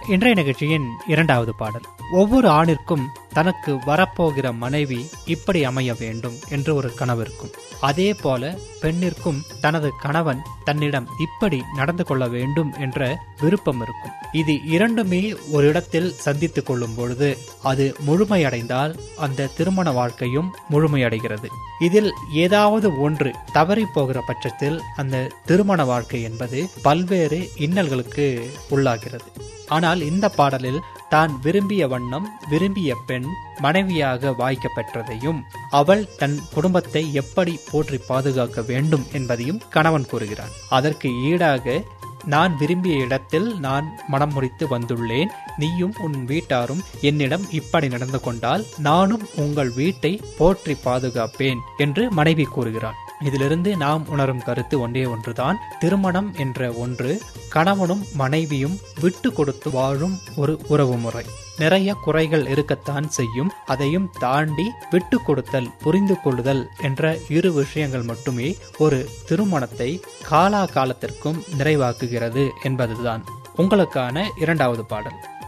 இன்றைய நிகழ்ச்சியின் இரண்டாவது பாடல் ஒவ்வொரு ஆணிற்கும் தனக்கு வரப்போகிற மனைவி இப்படி அமைய வேண்டும் என்று ஒரு கனவு இருக்கும் அதே போல பெண்ணிற்கும் தனது கணவன் தன்னிடம் இப்படி நடந்து கொள்ள வேண்டும் என்ற விருப்பம் இருக்கும் இது இரண்டுமே ஒரு இடத்தில் சந்தித்துக் கொள்ளும் பொழுது அது முழுமையடைந்தால் அந்த திருமண வாழ்க்கையும் முழுமையடைகிறது இதில் ஏதாவது ஒன்று தவறி போகிற பட்சத்தில் அந்த திருமண வாழ்க்கை என்பது பல்வேறு இன்னல்களுக்கு உள்ளாகிறது ஆனால் இந்த பாடலில் தான் விரும்பிய வண்ணம் விரும்பிய பெண் மனைவியாக வாய்க்க பெற்றதையும் அவள் தன் குடும்பத்தை எப்படி போற்றி பாதுகாக்க வேண்டும் என்பதையும் கணவன் கூறுகிறான் அதற்கு ஈடாக நான் விரும்பிய இடத்தில் நான் மனம் முடித்து வந்துள்ளேன் நீயும் உன் வீட்டாரும் என்னிடம் இப்படி நடந்து கொண்டால் நானும் உங்கள் வீட்டை போற்றி பாதுகாப்பேன் என்று மனைவி கூறுகிறாள் இதிலிருந்து நாம் உணரும் கருத்து ஒன்றே ஒன்றுதான் திருமணம் என்ற ஒன்று கணவனும் மனைவியும் விட்டு கொடுத்து வாழும் ஒரு உறவு முறை நிறைய குறைகள் இருக்கத்தான் செய்யும் அதையும் தாண்டி விட்டு கொடுத்தல் புரிந்து கொள்ளுதல் என்ற இரு விஷயங்கள் மட்டுமே ஒரு திருமணத்தை காலா காலத்திற்கும் நிறைவாக்குகிறது என்பதுதான் உங்களுக்கான இரண்டாவது பாடல்